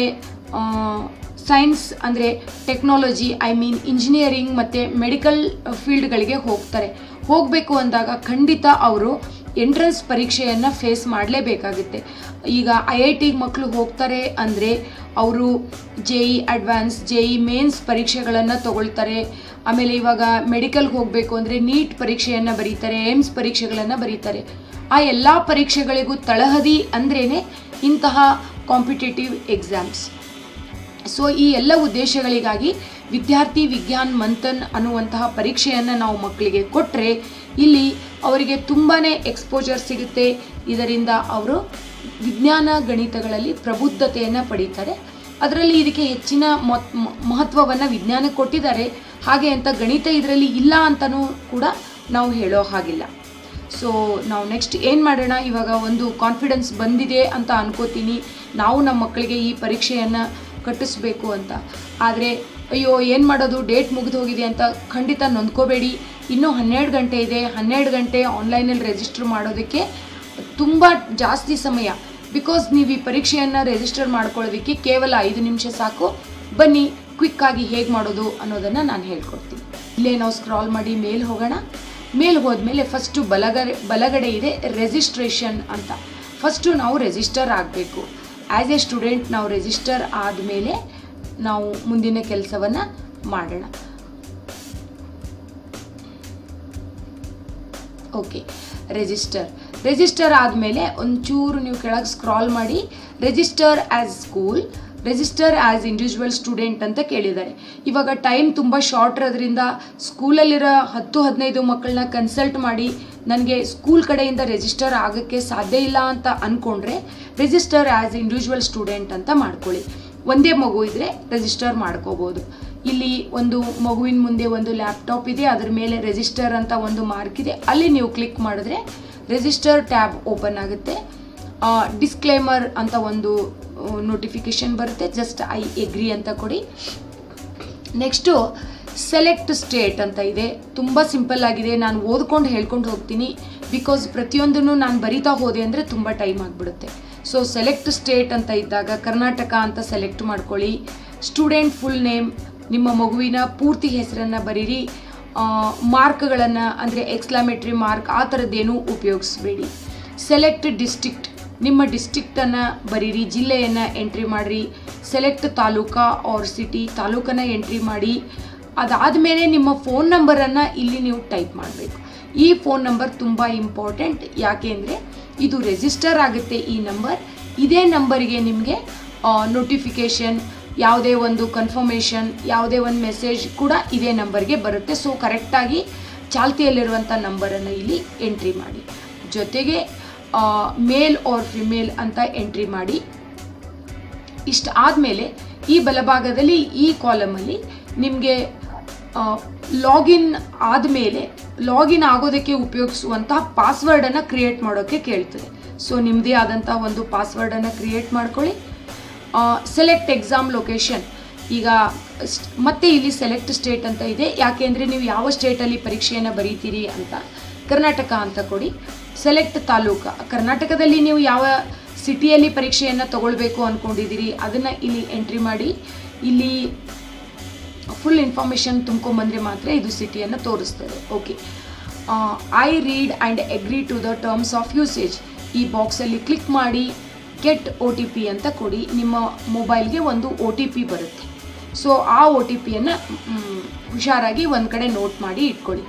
ಸೈನ್ಸ್ ಅಂದರೆ ಟೆಕ್ನಾಲಜಿ ಐ ಮೀನ್ ಇಂಜಿನಿಯರಿಂಗ್ ಮತ್ತು ಮೆಡಿಕಲ್ ಫೀಲ್ಡ್ಗಳಿಗೆ ಹೋಗ್ತಾರೆ ಹೋಗಬೇಕು ಅಂದಾಗ ಖಂಡಿತ ಅವರು ಎಂಟ್ರೆನ್ಸ್ ಪರೀಕ್ಷೆಯನ್ನು ಫೇಸ್ ಮಾಡಲೇಬೇಕಾಗುತ್ತೆ ಈಗ ಐ ಐ ಟಿಗೆ ಮಕ್ಕಳು ಹೋಗ್ತಾರೆ ಅಂದರೆ ಅವರು J E advance J E mains ಪರೀಕ್ಷೆಗಳನ್ನು ತಗೊಳ್ತಾರೆ ಆಮೇಲೆ ಇವಾಗ ಮೆಡಿಕಲ್ಗೆ ಹೋಗಬೇಕು ಅಂದರೆ ನೀಟ್ ಪರೀಕ್ಷೆಯನ್ನು ಬರೀತಾರೆ ಏಮ್ಸ್ ಪರೀಕ್ಷೆಗಳನ್ನು ಬರೀತಾರೆ ಆ ಎಲ್ಲ ಪರೀಕ್ಷೆಗಳಿಗೂ ತಳಹದಿ ಅಂದ್ರೇ ಇಂತಹ ಕಾಂಪಿಟೇಟಿವ್ ಎಕ್ಸಾಮ್ಸ್ ಸೊ ಈ ಎಲ್ಲ ಉದ್ದೇಶಗಳಿಗಾಗಿ ವಿದ್ಯಾರ್ಥಿ ವಿಜ್ಞಾನ್ ಮಂಥನ್ ಅನ್ನುವಂತಹ ಪರೀಕ್ಷೆಯನ್ನು ನಾವು ಮಕ್ಕಳಿಗೆ ಕೊಟ್ಟರೆ ಇಲ್ಲಿ ಅವರಿಗೆ ತುಂಬಾ ಎಕ್ಸ್ಪೋಜರ್ ಸಿಗುತ್ತೆ ಇದರಿಂದ ಅವರು ವಿಜ್ಞಾನ ಗಣಿತಗಳಲ್ಲಿ ಪ್ರಬುದ್ಧತೆಯನ್ನು ಪಡೀತಾರೆ ಅದರಲ್ಲಿ ಇದಕ್ಕೆ ಹೆಚ್ಚಿನ ಮಹತ್ವವನ್ನು ವಿಜ್ಞಾನಕ್ಕೆ ಕೊಟ್ಟಿದ್ದಾರೆ ಹಾಗೆ ಅಂತ ಗಣಿತ ಇದರಲ್ಲಿ ಇಲ್ಲ ಅಂತಲೂ ಕೂಡ ನಾವು ಹೇಳೋ ಹಾಗಿಲ್ಲ ಸೊ ನಾವು ನೆಕ್ಸ್ಟ್ ಏನು ಮಾಡೋಣ ಇವಾಗ ಒಂದು ಕಾನ್ಫಿಡೆನ್ಸ್ ಬಂದಿದೆ ಅಂತ ಅನ್ಕೋತೀನಿ ನಾವು ನಮ್ಮ ಮಕ್ಕಳಿಗೆ ಈ ಪರೀಕ್ಷೆಯನ್ನು ಕಟ್ಟಿಸ್ಬೇಕು ಅಂತ ಆದರೆ ಅಯ್ಯೋ ಏನು ಮಾಡೋದು ಡೇಟ್ ಮುಗಿದು ಹೋಗಿದೆ ಅಂತ ಖಂಡಿತ ನೊಂದ್ಕೋಬೇಡಿ ಇನ್ನೂ ಹನ್ನೆರಡು ಗಂಟೆ ಇದೆ ಹನ್ನೆರಡು ಗಂಟೆ ಆನ್ಲೈನಲ್ಲಿ ರಿಜಿಸ್ಟರ್ ಮಾಡೋದಕ್ಕೆ ತುಂಬ ಜಾಸ್ತಿ ಸಮಯ ಬಿಕಾಸ್ ನೀವು ಈ ಪರೀಕ್ಷೆಯನ್ನು ರಿಜಿಸ್ಟರ್ ಮಾಡ್ಕೊಳ್ಳೋದಕ್ಕೆ ಕೇವಲ ಐದು ನಿಮಿಷ ಸಾಕು ಬನ್ನಿ ಕ್ವಿಕ್ಕಾಗಿ ಹೇಗೆ ಮಾಡೋದು ಅನ್ನೋದನ್ನು ನಾನು ಹೇಳ್ಕೊಡ್ತೀನಿ ಇಲ್ಲೇ ನಾವು ಸ್ಕ್ರಾಲ್ ಮಾಡಿ ಮೇಲ್ ಹೋಗೋಣ ಮೇಲ್ ಹೋದ್ಮೇಲೆ ಫಸ್ಟು ಬಲಗಡೆ ಬಲಗಡೆ ಇದೆ ರೆಜಿಸ್ಟ್ರೇಷನ್ ಅಂತ ಫಸ್ಟು ನಾವು ರೆಜಿಸ್ಟರ್ ಆಗಬೇಕು ಆ್ಯಸ್ ಎ ಸ್ಟೂಡೆಂಟ್ ನಾವು ರೆಜಿಸ್ಟರ್ ಆದಮೇಲೆ ನಾವು ಮುಂದಿನ ಕೆಲಸವನ್ನು ಮಾಡೋಣ ಓಕೆ ರೆಜಿಸ್ಟರ್ ರೆಜಿಸ್ಟರ್ ಆದಮೇಲೆ ಒಂಚೂರು ನೀವು ಕೆಳಗೆ ಸ್ಕ್ರಾಲ್ ಮಾಡಿ register as school register as individual student ಅಂತ ಕೇಳಿದ್ದಾರೆ ಇವಾಗ ಟೈಮ್ ತುಂಬ ಶಾರ್ಟ್ ಇರೋದ್ರಿಂದ ಸ್ಕೂಲಲ್ಲಿರೋ ಹತ್ತು ಹದಿನೈದು ಮಕ್ಕಳನ್ನ ಕನ್ಸಲ್ಟ್ ಮಾಡಿ ನನಗೆ ಸ್ಕೂಲ್ ಕಡೆಯಿಂದ ರೆಜಿಸ್ಟರ್ ಆಗೋಕ್ಕೆ ಸಾಧ್ಯ ಇಲ್ಲ ಅಂತ ಅಂದ್ಕೊಂಡ್ರೆ ರೆಜಿಸ್ಟರ್ ಆ್ಯಸ್ ಇಂಡಿವಿಜುವಲ್ ಸ್ಟೂಡೆಂಟ್ ಅಂತ ಮಾಡ್ಕೊಳ್ಳಿ ಒಂದೇ ಮಗು ಇದ್ದರೆ ರಿಜಿಸ್ಟರ್ ಮಾಡ್ಕೋಬೋದು ಇಲ್ಲಿ ಒಂದು ಮಗುವಿನ ಮುಂದೆ ಒಂದು ಲ್ಯಾಪ್ಟಾಪ್ ಇದೆ ಅದ್ರ ಮೇಲೆ ರಿಜಿಸ್ಟರ್ ಅಂತ ಒಂದು ಮಾರ್ಕ್ ಇದೆ ಅಲ್ಲಿ ನೀವು ಕ್ಲಿಕ್ ಮಾಡಿದ್ರೆ ರಿಜಿಸ್ಟರ್ ಟ್ಯಾಬ್ ಓಪನ್ ಆಗುತ್ತೆ ಡಿಸ್ಕ್ಲೇಮರ್ ಅಂತ ಒಂದು ನೋಟಿಫಿಕೇಶನ್ ಬರುತ್ತೆ ಜಸ್ಟ್ ಐ ಎಗ್ರಿ ಅಂತ ಕೊಡಿ ನೆಕ್ಸ್ಟು ಸೆಲೆಕ್ಟ್ ಸ್ಟೇಟ್ ಅಂತ ಇದೆ ತುಂಬ ಸಿಂಪಲ್ ಆಗಿದೆ ನಾನು ಓದ್ಕೊಂಡು ಹೇಳ್ಕೊಂಡು ಹೋಗ್ತೀನಿ ಬಿಕಾಸ್ ಪ್ರತಿಯೊಂದನ್ನು ನಾನು ಬರಿತಾ ಹೋದೆ ಅಂದರೆ ತುಂಬ ಟೈಮ್ ಆಗಿಬಿಡುತ್ತೆ ಸೊ ಸೆಲೆಕ್ಟ್ ಸ್ಟೇಟ್ ಅಂತ ಇದ್ದಾಗ ಕರ್ನಾಟಕ ಅಂತ ಸೆಲೆಕ್ಟ್ ಮಾಡ್ಕೊಳ್ಳಿ ಸ್ಟೂಡೆಂಟ್ ಫುಲ್ ನೇಮ್ ನಿಮ್ಮ ಮಗುವಿನ ಪೂರ್ತಿ ಹೆಸರನ್ನು ಬರೀರಿ ಮಾರ್ಕ್ಗಳನ್ನು ಅಂದರೆ ಎಕ್ಸ್ಲಾಮೇಟ್ರಿ ಮಾರ್ಕ್ ಆ ಥರದ್ದೇನೂ ಉಪಯೋಗಿಸ್ಬೇಡಿ ಸೆಲೆಕ್ಟ್ ಡಿಸ್ಟಿಕ್ಟ್ ನಿಮ್ಮ ಡಿಸ್ಟಿಕ್ಟನ್ನು ಬರೀರಿ ಜಿಲ್ಲೆಯನ್ನು ಎಂಟ್ರಿ ಮಾಡಿರಿ ಸೆಲೆಕ್ಟ್ ತಾಲೂಕಾ ಆರ್ ಸಿಟಿ ತಾಲೂಕನ್ನು ಎಂಟ್ರಿ ಮಾಡಿ ಅದಾದಮೇಲೆ ನಿಮ್ಮ ಫೋನ್ ನಂಬರನ್ನು ಇಲ್ಲಿ ನೀವು ಟೈಪ್ ಮಾಡಬೇಕು ಈ ಫೋನ್ ನಂಬರ್ ತುಂಬ ಇಂಪಾರ್ಟೆಂಟ್ ಯಾಕೆ ಅಂದರೆ ಇದು ರಿಜಿಸ್ಟರ್ ಆಗುತ್ತೆ ಈ ನಂಬರ್ ಇದೇ ನಂಬರಿಗೆ ನಿಮಗೆ ನೋಟಿಫಿಕೇಷನ್ ಯಾವುದೇ ಒಂದು ಕನ್ಫರ್ಮೇಷನ್ ಯಾವುದೇ ಒಂದು ಮೆಸೇಜ್ ಕೂಡ ಇದೇ ನಂಬರ್ಗೆ ಬರುತ್ತೆ ಸೊ ಕರೆಕ್ಟಾಗಿ ಚಾಲ್ತಿಯಲ್ಲಿರುವಂಥ ನಂಬರನ್ನು ಇಲ್ಲಿ ಎಂಟ್ರಿ ಮಾಡಿ ಜೊತೆಗೆ ಮೇಲ್ ಆರ್ ಫಿಮೇಲ್ ಅಂತ ಎಂಟ್ರಿ ಮಾಡಿ ಇಷ್ಟ ಆದಮೇಲೆ ಈ ಬಲಭಾಗದಲ್ಲಿ ಈ ಕಾಲಮಲ್ಲಿ ನಿಮಗೆ ಲಾಗಿನ್ ಆದಮೇಲೆ ಲಾಗಿನ್ ಆಗೋದಕ್ಕೆ ಉಪಯೋಗಿಸುವಂತಹ ಪಾಸ್ವರ್ಡನ್ನು ಕ್ರಿಯೇಟ್ ಮಾಡೋಕ್ಕೆ ಕೇಳ್ತದೆ ಸೊ ನಿಮ್ಮದೇ ಆದಂಥ ಒಂದು ಪಾಸ್ವರ್ಡನ್ನು ಕ್ರಿಯೇಟ್ ಮಾಡ್ಕೊಳ್ಳಿ ಸೆಲೆಕ್ಟ್ ಎಕ್ಸಾಮ್ ಲೊಕೇಶನ್ ಈಗ ಸ್ಟ್- ಮತ್ತೆ ಇಲ್ಲಿ ಸೆಲೆಕ್ಟ್ ಸ್ಟೇಟ್ ಅಂತ ಇದೆ ಯಾಕೆಂದರೆ ನೀವು ಯಾವ ಸ್ಟೇಟಲ್ಲಿ ಪರೀಕ್ಷೆಯನ್ನು ಬರೀತೀರಿ ಅಂತ ಕರ್ನಾಟಕ ಅಂತ ಕೊಡಿ ಸೆಲೆಕ್ಟ್ ತಾಲೂಕು ಕರ್ನಾಟಕದಲ್ಲಿ ನೀವು ಯಾವ ಸಿಟಿಯಲ್ಲಿ ಪರೀಕ್ಷೆಯನ್ನು ತಗೊಳ್ಬೇಕು ಅಂದ್ಕೊಂಡಿದ್ದೀರಿ ಅದನ್ನು ಇಲ್ಲಿ ಎಂಟ್ರಿ ಮಾಡಿ ಇಲ್ಲಿ ಫುಲ್ ಇನ್ಫಾರ್ಮೇಷನ್ ತುಂಬ್ಕೊಂಬಂದರೆ ಮಾತ್ರ ಇದು ಸಿಟಿಯನ್ನು ತೋರಿಸ್ತದೆ okay I read and agree to the terms of usage ಈ ಬಾಕ್ಸಲ್ಲಿ ಕ್ಲಿಕ್ ಮಾಡಿ ಗೆಟ್ ಒ ಟಿ ಪಿ ಅಂತ ಕೊಡಿ ನಿಮ್ಮ ಮೊಬೈಲ್ಗೆ ಒಂದು ಒ ಟಿ ಪಿ ಬರುತ್ತೆ ಸೊ ಆ ಒ ಟಿ ಪಿಯನ್ನು ಹುಷಾರಾಗಿ ಒಂದು ಕಡೆ ನೋಟ್ ಮಾಡಿ ಇಟ್ಕೊಳ್ಳಿ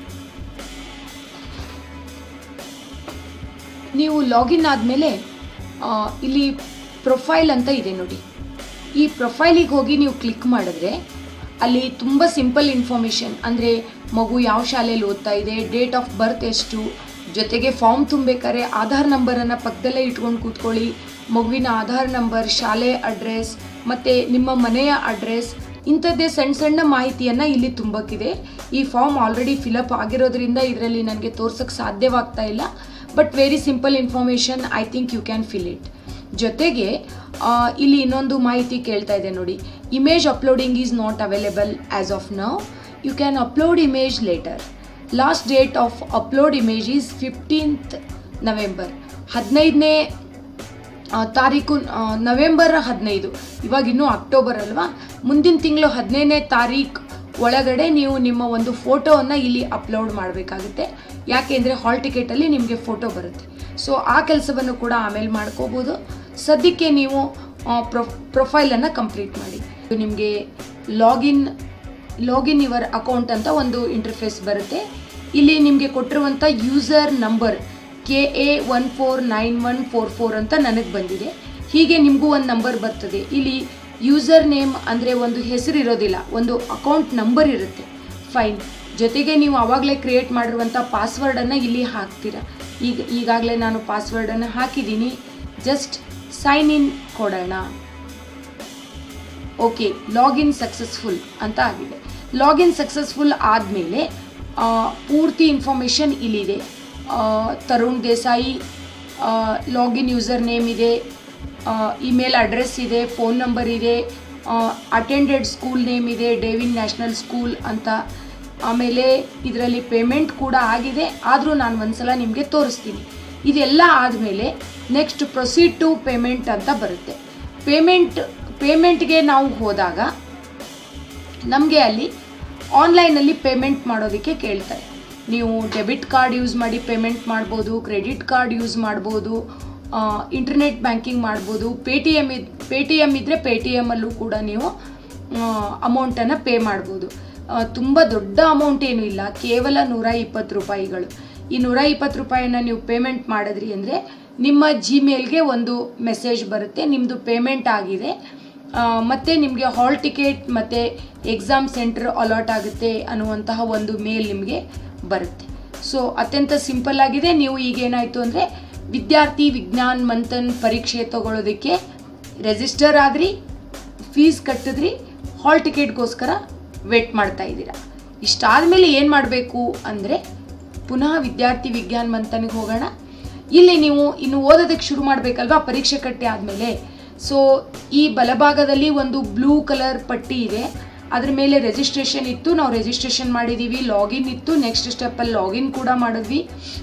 ನೀವು ಲಾಗಿನ್ ಆದಮೇಲೆ ಇಲ್ಲಿ ಪ್ರೊಫೈಲ್ ಅಂತ ಇದೆ ನೋಡಿ ಈ ಪ್ರೊಫೈಲಿಗೆ ಹೋಗಿ ನೀವು ಕ್ಲಿಕ್ ಮಾಡಿದ್ರೆ ಅಲ್ಲಿ ತುಂಬ ಸಿಂಪಲ್ ಇನ್ಫಾರ್ಮೇಷನ್ ಅಂದರೆ ಮಗು ಯಾವ ಶಾಲೆಯಲ್ಲಿ ಓದ್ತಾ ಇದೆ ಡೇಟ್ ಆಫ್ ಬರ್ತ್ ಎಷ್ಟು ಜೊತೆಗೆ ಫಾರ್ಮ್ ತುಂಬಬೇಕಾದ್ರೆ ಆಧಾರ್ ನಂಬರನ್ನು ಪಕ್ಕದಲ್ಲೇ ಇಟ್ಕೊಂಡು ಕೂತ್ಕೊಳ್ಳಿ ಮಗುವಿನ ಆಧಾರ್ ನಂಬರ್ ಶಾಲೆ ಅಡ್ರೆಸ್ ಮತ್ತು ನಿಮ್ಮ ಮನೆಯ ಅಡ್ರೆಸ್ ಇಂಥದ್ದೇ ಸಣ್ಣ ಸಣ್ಣ ಮಾಹಿತಿಯನ್ನು ಇಲ್ಲಿ ತುಂಬಕ್ಕಿದೆ ಈ ಫಾರ್ಮ್ ಆಲ್ರೆಡಿ ಫಿಲಪ್ ಆಗಿರೋದ್ರಿಂದ ಇದರಲ್ಲಿ ನನಗೆ ತೋರ್ಸೋಕ್ಕೆ ಸಾಧ್ಯವಾಗ್ತಾ ಇಲ್ಲ but very simple information I think you can fill it ಜೊತೆಗೆ ಆ, ಇಲ್ಲಿ ಇನ್ನೊಂದು ಮಾಹಿತಿ ಕೇಳ್ತಾ ಇದೆ ನೋಡಿ image uploading is not available as of now you can upload image later last date of upload image is fifteenth November ಹದಿನೈದನೇ ಆ, ತಾರೀಕು ಆ, ನವೆಂಬರ್ ಹದಿನೈದು ಇವಾಗ ಇನ್ನೂ ಅಕ್ಟೋಬರ್ ಅಲ್ವಾ ಮುಂದಿನ ತಿಂಗಳು ಹದಿನೈದನೇ ತಾರೀಕು ಒಳಗಡೆ ನೀವು ನಿಮ್ಮ ಒಂದು ಫೋಟೋವನ್ನು ಇಲ್ಲಿ ಅಪ್ಲೋಡ್ ಮಾಡಬೇಕಾಗುತ್ತೆ ಯಾಕೆಂದರೆ ಹಾಲ್ ಟಿಕೆಟಲ್ಲಿ ನಿಮಗೆ ಫೋಟೋ ಬರುತ್ತೆ ಸೊ ಆ ಕೆಲಸವನ್ನು ಕೂಡ ಆಮೇಲೆ ಮಾಡ್ಕೋಬೋದು ಸದ್ಯಕ್ಕೆ ನೀವು ಪ್ರೊ ಪ್ರೊಫೈಲನ್ನು ಕಂಪ್ಲೀಟ್ ಮಾಡಿ ಇದು ನಿಮಗೆ ಲಾಗಿನ್ ಲಾಗಿನ್ ಯುವರ್ ಅಕೌಂಟ್ ಅಂತ ಒಂದು ಇಂಟರ್ಫೇಸ್ ಬರುತ್ತೆ ಇಲ್ಲಿ ನಿಮಗೆ ಕೊಟ್ಟಿರುವಂಥ user number K A one four nine one four four ಅಂತ ನನಗೆ ಬಂದಿದೆ ಹೀಗೆ ನಿಮಗೂ ಒಂದು ನಂಬರ್ ಬರ್ತದೆ ಇಲ್ಲಿ ಯೂಸರ್ ನೇಮ್ ಅಂದರೆ ಒಂದು ಹೆಸರು ಇರೋದಿಲ್ಲ ಒಂದು ಅಕೌಂಟ್ ನಂಬರ್ ಇರುತ್ತೆ ಫೈನ್ ಜೊತೆಗೆ ನೀವು ಆವಾಗಲೇ ಕ್ರಿಯೇಟ್ ಮಾಡಿರುವಂಥ ಪಾಸ್ವರ್ಡನ್ನು ಇಲ್ಲಿ ಹಾಕ್ತೀರಾ ಈಗ ಈಗಾಗಲೇ ನಾನು ಪಾಸ್ವರ್ಡನ್ನು ಹಾಕಿದ್ದೀನಿ ಜಸ್ಟ್ ಸೈನ್ ಇನ್ ಕೊಡೋಣ ಓಕೆ ಲಾಗಿನ್ ಸಕ್ಸಸ್ಫುಲ್ ಅಂತ ಆಗಿದೆ ಲಾಗಿನ್ ಸಕ್ಸಸ್ಫುಲ್ ಆದಮೇಲೆ ಪೂರ್ತಿ ಇನ್ಫಾರ್ಮೇಷನ್ ಇಲ್ಲಿದೆ ಆ, Tarun Desai login user name ಇದೆ ಇಮೇಲ್ ಅಡ್ರೆಸ್ ಇದೆ ಫೋನ್ ನಂಬರ್ ಇದೆ ಅಟೆಂಡೆಡ್ ಸ್ಕೂಲ್ ನೇಮ್ ಇದೆ ಡೇವಿನ್ ನ್ಯಾಷನಲ್ ಸ್ಕೂಲ್ ಅಂತ ಆಮೇಲೆ ಇದರಲ್ಲಿ ಪೇಮೆಂಟ್ ಕೂಡ ಆಗಿದೆ ಆದರೂ ನಾನು ಒಂದ್ಸಲ ನಿಮಗೆ ತೋರಿಸ್ತೀನಿ ಇದೆಲ್ಲ ಆದಮೇಲೆ ನೆಕ್ಸ್ಟ್ ಪ್ರೊಸೀಡ್ ಟು ಪೇಮೆಂಟ್ ಅಂತ ಬರುತ್ತೆ ಪೇಮೆಂಟ್ ಪೇಮೆಂಟ್ಗೆ ನಾವು ಹೋದಾಗ ನಮಗೆ ಅಲ್ಲಿ ಆನ್ಲೈನಲ್ಲಿ ಪೇಮೆಂಟ್ ಮಾಡೋದಕ್ಕೆ ಕೇಳ್ತಾರೆ ನೀವು ಡೆಬಿಟ್ ಕಾರ್ಡ್ ಯೂಸ್ ಮಾಡಿ ಪೇಮೆಂಟ್ ಮಾಡ್ಬೋದು ಕ್ರೆಡಿಟ್ ಕಾರ್ಡ್ ಯೂಸ್ ಮಾಡ್ಬೋದು ಇಂಟರ್ನೆಟ್ ಬ್ಯಾಂಕಿಂಗ್ ಮಾಡ್ಬೋದು ಪೇ ಟಿ ಎಮ್ ಇದ್ ಪೇ ಟಿ ಎಮ್ ಇದ್ದರೆ ಪೇ ಟಿ ಎಮ್ಮಲ್ಲೂ ಕೂಡ ನೀವು ಅಮೌಂಟನ್ನು ಪೇ ಮಾಡ್ಬೋದು ತುಂಬ ದೊಡ್ಡ ಅಮೌಂಟ್ ಏನೂ ಇಲ್ಲ ಕೇವಲ ನೂರ ಇಪ್ಪತ್ತು ರೂಪಾಯಿಗಳು ಈ ನೂರ ಇಪ್ಪತ್ತು ರೂಪಾಯಿನ ನೀವು ಪೇಮೆಂಟ್ ಮಾಡಿದ್ರಿ ಅಂದರೆ ನಿಮ್ಮ ಜಿಮೇಲ್ಗೆ ಒಂದು ಮೆಸೇಜ್ ಬರುತ್ತೆ ನಿಮ್ಮದು ಪೇಮೆಂಟ್ ಆಗಿದೆ ಆ, ಮತ್ತೆ ನಿಮಗೆ ಹಾಲ್ ಟಿಕೆಟ್ ಮತ್ತು ಎಕ್ಸಾಮ್ ಸೆಂಟರ್ ಅಲಾಟ್ ಆಗುತ್ತೆ ಅನ್ನುವಂತಹ ಒಂದು ಮೇಲ್ ನಿಮಗೆ ಬರುತ್ತೆ ಸೊ ಅತ್ಯಂತ ಸಿಂಪಲ್ ಆಗಿದೆ ನೀವು ಈಗ ಏನಾಯಿತು ಅಂದರೆ ವಿದ್ಯಾರ್ಥಿ ವಿಜ್ಞಾನ್ ಮಂಥನ್ ಪರೀಕ್ಷೆ ತಗೊಳ್ಳೋದಕ್ಕೆ ರಿಜಿಸ್ಟರ್ ಆದ್ರಿ ಫೀಸ್ ಕಟ್ಟಿದ್ರಿ ಹಾಲ್ ಟಿಕೆಟ್ಗೋಸ್ಕರ ವೇಟ್ ಮಾಡ್ತಾ ಇದ್ದೀರಾ ಇಷ್ಟಾದಮೇಲೆ ಏನು ಮಾಡಬೇಕು ಅಂದರೆ ಪುನಃ ವಿದ್ಯಾರ್ಥಿ ವಿಜ್ಞಾನ ಮಂಥನ್ಗೆ ಹೋಗೋಣ ಇಲ್ಲಿ ನೀವು ಇನ್ನು ಓದೋದಕ್ಕೆ ಶುರು ಮಾಡಬೇಕಲ್ವಾ ಪರೀಕ್ಷೆ ಕಟ್ಟೆ ಆದಮೇಲೆ ಸೊ ಈ ಬಲಭಾಗದಲ್ಲಿ ಒಂದು ಬ್ಲೂ ಕಲರ್ ಪಟ್ಟಿ ಇದೆ ಅದ್ರ ಮೇಲೆ ರಿಜಿಸ್ಟ್ರೇಷನ್ ಇತ್ತು ನಾವು ರಿಜಿಸ್ಟ್ರೇಷನ್ ಮಾಡಿದ್ದೀವಿ ಲಾಗಿನ್ ಇತ್ತು ನೆಕ್ಸ್ಟ್ ಸ್ಟೆಪ್ಪಲ್ಲಿ ಲಾಗಿನ್ ಕೂಡ ಮಾಡಿದ್ವಿ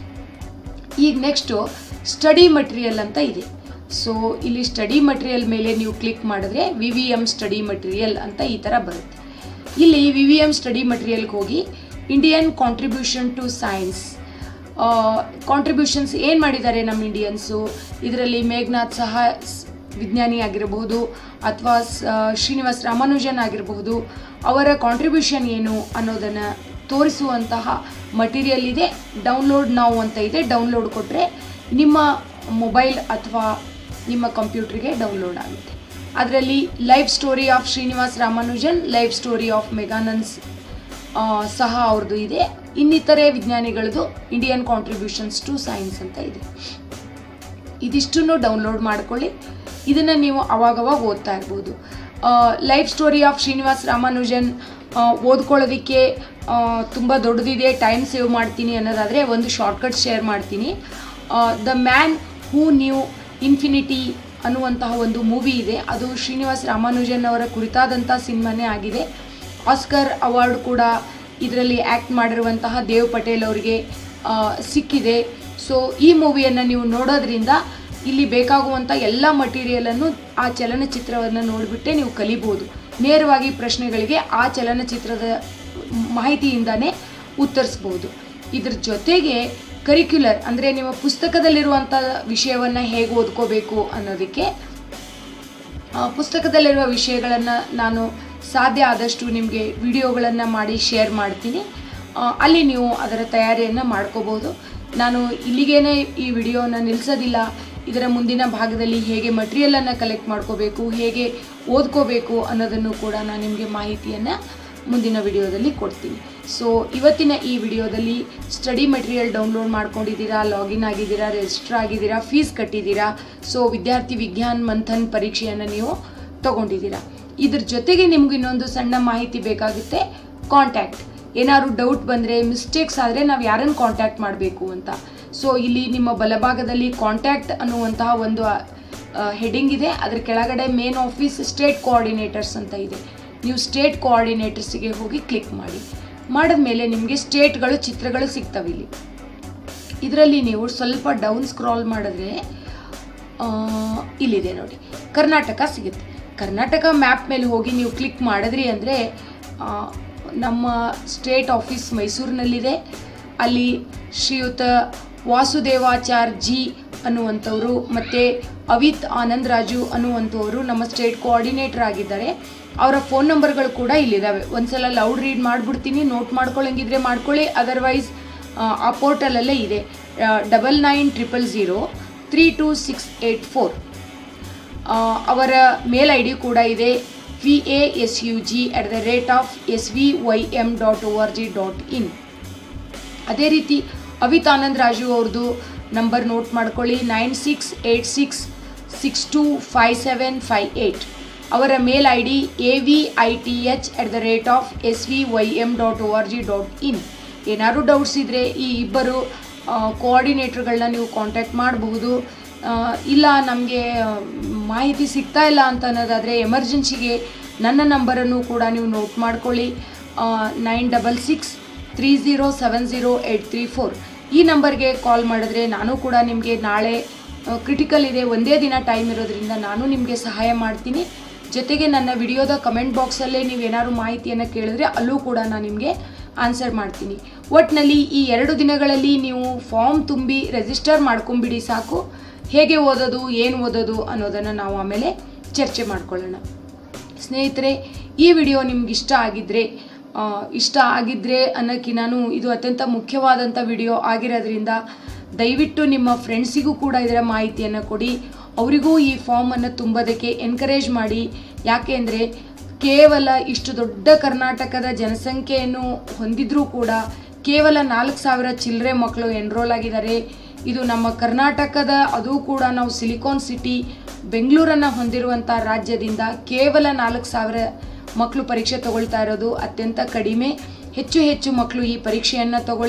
ಈಗ ನೆಕ್ಸ್ಟು ಸ್ಟಡಿ ಮಟೀರಿಯಲ್ ಅಂತ ಇದೆ ಸೊ ಇಲ್ಲಿ ಸ್ಟಡಿ ಮಟೀರಿಯಲ್ ಮೇಲೆ ನೀವು ಕ್ಲಿಕ್ ಮಾಡಿದ್ರೆ V V M study material ಅಂತ ಈ ಥರ ಬರುತ್ತೆ ಇಲ್ಲಿ ವಿ ವಿ ಎಮ್ ಸ್ಟಡಿ ಮಟೀರಿಯಲ್ಗೆ ಹೋಗಿ Indian contribution to science contributions ಏನು ಮಾಡಿದ್ದಾರೆ ನಮ್ಮ ಇಂಡಿಯನ್ಸು ಇದರಲ್ಲಿ ಮೇಘನಾಥ್ ಸಹ ಸ್- ವಿಜ್ಞಾನಿ ಆಗಿರಬಹುದು ಅಥವಾ ಶ್ರೀನಿವಾಸ್ ರಾಮಾನುಜನ್ ಆಗಿರಬಹುದು ಅವರ ಕಾಂಟ್ರಿಬ್ಯೂಷನ್ ಏನು ಅನ್ನೋದನ್ನು ತೋರಿಸುವಂತಹ ಮಟೀರಿಯಲ್ ಇದೆ ಡೌನ್ಲೋಡ್ ನಾವು ಅಂತ ಇದೆ ಡೌನ್ಲೋಡ್ ಕೊಟ್ಟರೆ ನಿಮ್ಮ ಮೊಬೈಲ್ ಅಥವಾ ನಿಮ್ಮ ಕಂಪ್ಯೂಟ್ರಿಗೆ ಡೌನ್ಲೋಡ್ ಆಗುತ್ತೆ ಅದರಲ್ಲಿ life story of Srinivas Ramanujan life story of ಮೆಗಾನನ್ಸ್ ಆ, ಸಹ ಅವ್ರದ್ದು ಇದೆ ಇನ್ನಿತರೆ ವಿಜ್ಞಾನಿಗಳದ್ದು ಇಂಡಿಯನ್ ಕಾಂಟ್ರಿಬ್ಯೂಷನ್ಸ್ ಟು ಸೈನ್ಸ್ ಅಂತ ಇದೆ ಇದಿಷ್ಟನ್ನು ಡೌನ್ಲೋಡ್ ಮಾಡ್ಕೊಳ್ಳಿ ಇದನ್ನು ನೀವು ಅವಾಗವಾಗ ಓದ್ತಾ ಇರ್ಬೋದು life story of Srinivas Ramanujan ಆ, ಓದ್ಕೊಳ್ಳೋದಕ್ಕೆ ತುಂಬ ದೊಡ್ಡದಿದೆ ಟೈಮ್ ಸೇವ್ ಮಾಡ್ತೀನಿ ಅನ್ನೋದಾದರೆ ಒಂದು ಶಾರ್ಟ್ಕಟ್ ಶೇರ್ ಮಾಡ್ತೀನಿ the man who knew infinity ಅನ್ನುವಂತಹ ಒಂದು ಮೂವಿ ಇದೆ ಅದು ಶ್ರೀನಿವಾಸ್ ರಾಮಾನುಜನ್ ಅವರ ಕುರಿತಾದಂಥ ಸಿನಿಮಾನೇ ಆಗಿದೆ ಆಸ್ಕರ್ ಅವಾರ್ಡ್ ಕೂಡ ಇದರಲ್ಲಿ ಆ್ಯಕ್ಟ್ ಮಾಡಿರುವಂತಹ ದೇವ್ ಪಟೇಲ್ ಅವರಿಗೆ ಆ, ಸಿಕ್ಕಿದೆ ಸೊ ಈ ಮೂವಿಯನ್ನು ನೀವು ನೋಡೋದ್ರಿಂದ ಇಲ್ಲಿ ಬೇಕಾಗುವಂಥ ಎಲ್ಲ ಮಟೀರಿಯಲನ್ನು ಆ ಚಲನಚಿತ್ರವನ್ನು ನೋಡಿಬಿಟ್ಟೆ ನೀವು ಕಲಿಬೋದು ನೇರವಾಗಿ ಪ್ರಶ್ನೆಗಳಿಗೆ ಆ ಚಲನಚಿತ್ರದ ಮಾಹಿತಿಯಿಂದನೇ ಉತ್ತರಿಸ್ಬೋದು ಇದ್ರ ಜೊತೆಗೆ ಕರಿಕ್ಯುಲರ್ ಅಂದರೆ ನಿಮ್ಮ ಪುಸ್ತಕದಲ್ಲಿರುವಂಥ ವಿಷಯವನ್ನು ಹೇಗೆ ಓದ್ಕೋಬೇಕು ಅನ್ನೋದಕ್ಕೆ ಆ, ಪುಸ್ತಕದಲ್ಲಿರುವ ವಿಷಯಗಳನ್ನು ನಾನು ಸಾಧ್ಯ ಆದಷ್ಟು ನಿಮಗೆ ವಿಡಿಯೋಗಳನ್ನು ಮಾಡಿ ಶೇರ್ ಮಾಡ್ತೀನಿ ಆ, ಅಲ್ಲಿ ನೀವು ಅದರ ತಯಾರಿಯನ್ನು ಮಾಡ್ಕೋಬೋದು ನಾನು ಇಲ್ಲಿಗೇನೆ ಈ ವಿಡಿಯೋನ ನಿಲ್ಲಿಸೋದಿಲ್ಲ ಇದರ ಮುಂದಿನ ಭಾಗದಲ್ಲಿ ಹೇಗೆ ಮಟೀರಿಯಲನ್ನು ಕಲೆಕ್ಟ್ ಮಾಡ್ಕೋಬೇಕು ಹೇಗೆ ಓದ್ಕೋಬೇಕು ಅನ್ನೋದನ್ನು ಕೂಡ ನಾನು ನಿಮಗೆ ಮಾಹಿತಿಯನ್ನು ಮುಂದಿನ ವಿಡಿಯೋದಲ್ಲಿ ಕೊಡ್ತೀನಿ ಸೊ ಇವತ್ತಿನ ಈ ವಿಡಿಯೋದಲ್ಲಿ ಸ್ಟಡಿ ಮೆಟೀರಿಯಲ್ ಡೌನ್ಲೋಡ್ ಮಾಡ್ಕೊಂಡಿದ್ದೀರಾ ಲಾಗಿನ್ ಆಗಿದ್ದೀರಾ ರಿಜಿಸ್ಟರ್ ಆಗಿದ್ದೀರಾ ಫೀಸ್ ಕಟ್ಟಿದ್ದೀರಾ ಸೊ ವಿದ್ಯಾರ್ಥಿ ವಿಜ್ಞಾನ್ ಮಂಥನ್ ಪರೀಕ್ಷೆಯನ್ನು ನೀವು ತಗೊಂಡಿದ್ದೀರಾ ಇದ್ರ ಜೊತೆಗೆ ನಿಮ್ಗೆ ಇನ್ನೊಂದು ಸಣ್ಣ ಮಾಹಿತಿ ಬೇಕಾಗುತ್ತೆ ಕಾಂಟ್ಯಾಕ್ಟ್ ಏನಾದ್ರು ಡೌಟ್ ಬಂದರೆ ಮಿಸ್ಟೇಕ್ಸ್ ಆದರೆ ನಾವು ಯಾರನ್ನು ಕಾಂಟ್ಯಾಕ್ಟ್ ಮಾಡಬೇಕು ಅಂತ ಸೊ ಇಲ್ಲಿ ನಿಮ್ಮ ಬಲಭಾಗದಲ್ಲಿ ಕಾಂಟ್ಯಾಕ್ಟ್ ಅನ್ನುವಂತಹ ಒಂದು ಹೆಡಿಂಗ್ ಇದೆ ಅದರ ಕೆಳಗಡೆ ಮೇನ್ ಆಫೀಸ್ ಸ್ಟೇಟ್ ಕೋಆರ್ಡಿನೇಟರ್ಸ್ ಅಂತ ಇದೆ ನೀವು ಸ್ಟೇಟ್ ಕೋಆರ್ಡಿನೇಟರ್ಸಿಗೆ ಹೋಗಿ ಕ್ಲಿಕ್ ಮಾಡಿ ಮಾಡಿದ್ಮೇಲೆ ನಿಮಗೆ ಸ್ಟೇಟ್ಗಳು ಚಿತ್ರಗಳು ಸಿಗ್ತವೆ ಇಲ್ಲಿ ಇದರಲ್ಲಿ ನೀವು ಸ್ವಲ್ಪ ಡೌನ್ ಸ್ಕ್ರಾಲ್ ಮಾಡಿದ್ರೆ ಆ, ಇಲ್ಲಿದೆ ನೋಡಿ ಕರ್ನಾಟಕ ಸಿಗುತ್ತೆ ಕರ್ನಾಟಕ ಮ್ಯಾಪ್ ಮೇಲೆ ಹೋಗಿ ನೀವು ಕ್ಲಿಕ್ ಮಾಡಿದ್ರಿ ಅಂದರೆ ನಮ್ಮ ಸ್ಟೇಟ್ ಆಫೀಸ್ ಮೈಸೂರಿನಲ್ಲಿದೆ ಅಲ್ಲಿ ಶ್ರೀಯುತ ವಾಸುದೇವಾಚಾರ್ ಜಿ ಅನ್ನುವಂಥವರು ಮತ್ತು ಅವಿತ್ ಆನಂದ್ ರಾಜು ಅನ್ನುವಂಥವರು ನಮ್ಮ ಸ್ಟೇಟ್ ಕೋಆರ್ಡಿನೇಟರ್ ಆಗಿದ್ದಾರೆ ಅವರ ಫೋನ್ ನಂಬರ್ಗಳು ಕೂಡ ಇಲ್ಲಿದ್ದಾವೆ ಒಂದ್ಸಲ ಲೌಡ್ ರೀಡ್ ಮಾಡಿಬಿಡ್ತೀನಿ ನೋಟ್ ಮಾಡ್ಕೊಳ್ಳಂಗಿದ್ರೆ ಮಾಡ್ಕೊಳ್ಳಿ ಅದರ್ವೈಸ್ ಆ ಪೋರ್ಟಲಲ್ಲೇ ಇದೆ double nine triple zero three two six eight four ಅವರ ಮೇಲ್ ಐ ಡಿ ಕೂಡ ಇದೆ V A S U G at the rate of S V Y M dot O R G dot in ಅದೇ ರೀತಿ ಅವಿತ್ ಆನಂದ್ ರಾಜು ಅವ್ರದ್ದು ನಂಬರ್ ನೋಟ್ ಮಾಡ್ಕೊಳ್ಳಿ nine six eight six six two five seven five eight ಅವರ mail ID D A V I T H at the rate of S V Y M dot O R G dot in ಏನಾದ್ರು doubts ಇದ್ದರೆ ಈ ಇಬ್ಬರು ಕೋಆರ್ಡಿನೇಟರ್ಗಳನ್ನ ನೀವು contact ಮಾಡಬಹುದು ಆ, ಇಲ್ಲ ನಮಗೆ ಮಾಹಿತಿ ಸಿಗ್ತಾ ಇಲ್ಲ ಅಂತ ಅನ್ನೋದಾದರೆ ಎಮರ್ಜೆನ್ಸಿಗೆ ನನ್ನ ನಂಬರನ್ನು ಕೂಡ ನೀವು ನೋಟ್ ಮಾಡ್ಕೊಳ್ಳಿ nine double six three zero seven zero eight three four ಈ ನಂಬರ್ಗೆ ಕಾಲ್ ಮಾಡಿದ್ರೆ ನಾನು ಕೂಡ ನಿಮಗೆ ನಾಳೆ ಕ್ರಿಟಿಕಲ್ ಇದೆ ಒಂದೇ ದಿನ ಟೈಮ್ ಇರೋದ್ರಿಂದ ನಾನು ನಿಮಗೆ ಸಹಾಯ ಮಾಡ್ತೀನಿ ಜೊತೆಗೆ ನನ್ನ ವಿಡಿಯೋದ ಕಮೆಂಟ್ ಬಾಕ್ಸಲ್ಲೇ ನೀವು ಏನಾದ್ರು ಮಾಹಿತಿಯನ್ನು ಕೇಳಿದ್ರೆ ಅಲ್ಲೂ ಕೂಡ ನಾನು ನಿಮಗೆ ಆನ್ಸರ್ ಮಾಡ್ತೀನಿ ಒಟ್ಟಿನಲ್ಲಿ ಈ ಎರಡು ದಿನಗಳಲ್ಲಿ ನೀವು ಫಾರ್ಮ್ ತುಂಬಿ ರಿಜಿಸ್ಟರ್ ಮಾಡ್ಕೊಂಬಿಡಿ ಸಾಕು ಹೇಗೆ ಓದೋದು ಏನು ಓದೋದು ಅನ್ನೋದನ್ನು ನಾವು ಆಮೇಲೆ ಚರ್ಚೆ ಮಾಡ್ಕೊಳ್ಳೋಣ ಸ್ನೇಹಿತರೆ ಈ ವಿಡಿಯೋ ನಿಮ್ಗೆ ಇಷ್ಟ ಆಗಿದ್ದರೆ ಆ, ಇಷ್ಟ ಆಗಿದ್ದರೆ ಅನ್ನೋಕ್ಕೆ ನಾನು ಇದು ಅತ್ಯಂತ ಮುಖ್ಯವಾದಂಥ ವಿಡಿಯೋ ಆಗಿರೋದ್ರಿಂದ ದಯವಿಟ್ಟು ನಿಮ್ಮ ಫ್ರೆಂಡ್ಸಿಗೂ ಕೂಡ ಇದರ ಮಾಹಿತಿಯನ್ನು ಕೊಡಿ ಅವರಿಗೂ ಈ ಫಾರ್ಮನ್ನು ತುಂಬೋದಕ್ಕೆ ಎನ್ಕರೇಜ್ ಮಾಡಿ ಯಾಕೆ ಅಂದರೆ ಕೇವಲ ಇಷ್ಟು ದೊಡ್ಡ ಕರ್ನಾಟಕದ ಜನಸಂಖ್ಯೆಯನ್ನು ಹೊಂದಿದ್ರೂ ಕೂಡ ಕೇವಲ ನಾಲ್ಕು ಸಾವಿರ ಚಿಲ್ಲರೆ ಮಕ್ಕಳು ಎನ್ರೋಲ್ ಆಗಿದ್ದಾರೆ ಇದು ನಮ್ಮ ಕರ್ನಾಟಕದ ಅದು ಕೂಡ ನಾವು ಸಿಲಿಕಾನ್ ಸಿಟಿ ಬೆಂಗಳೂರನ್ನು ಹೊಂದಿರುವಂಥ ರಾಜ್ಯದಿಂದ ಕೇವಲ ನಾಲ್ಕು ಸಾವಿರ ಮಕ್ಕಳು ಪರೀಕ್ಷೆ ತಗೊಳ್ತಾ ಇರೋದು ಅತ್ಯಂತ ಕಡಿಮೆ ಹೆಚ್ಚು ಹೆಚ್ಚು ಮಕ್ಕಳು ಈ ಪರೀಕ್ಷೆಯನ್ನು ತಗೊಳ್ಳಿ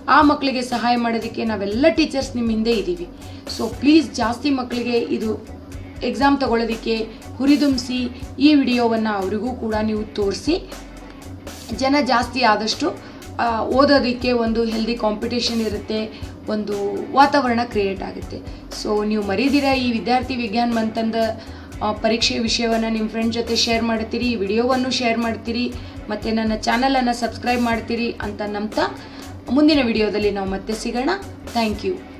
ಆ ಮಕ್ಕಳಿಗೆ ಸಹಾಯ ಮಾಡೋದಕ್ಕೆ ನಾವೆಲ್ಲ ಟೀಚರ್ಸ್ ನಿಮ್ಮ ಹಿಂದೆ ಇದ್ದೀವಿ ಸೊ ಪ್ಲೀಸ್ ಜಾಸ್ತಿ ಮಕ್ಕಳಿಗೆ ಇದು ಎಕ್ಸಾಮ್ ತಗೊಳ್ಳೋದಕ್ಕೆ ಹುರಿದುಂಬಿಸಿ ಈ ವಿಡಿಯೋವನ್ನು ಅವರಿಗೂ ಕೂಡ ನೀವು ತೋರಿಸಿ ಜನ ಜಾಸ್ತಿ ಆದಷ್ಟು ಆ, ಓದೋದಕ್ಕೆ ಒಂದು ಹೆಲ್ದಿ ಕಾಂಪಿಟೇಷನ್ ಇರುತ್ತೆ ಒಂದು ವಾತಾವರಣ ಕ್ರಿಯೇಟ್ ಆಗುತ್ತೆ ಸೊ ನೀವು ಮರೀದಿರ ಈ ವಿದ್ಯಾರ್ಥಿ ವಿಜ್ಞಾನ ಮಂತಂದ ಆ, ಪರೀಕ್ಷೆ ವಿಷಯವನ್ನು ನಿಮ್ಮ ಫ್ರೆಂಡ್ ಜೊತೆ ಶೇರ್ ಮಾಡ್ತೀರಿ ಈ ವಿಡಿಯೋವನ್ನು ಶೇರ್ ಮಾಡ್ತೀರಿ ಮತ್ತು ನನ್ನ ಚಾನಲನ್ನು ಸಬ್ಸ್ಕ್ರೈಬ್ ಮಾಡ್ತೀರಿ ಅಂತ ನಂಬ್ತಾ ಮುಂದಿನ ವಿಡಿಯೋದಲ್ಲಿ ನಾವು ಮತ್ತೆ ಸಿಗೋಣ ಥ್ಯಾಂಕ್ ಯು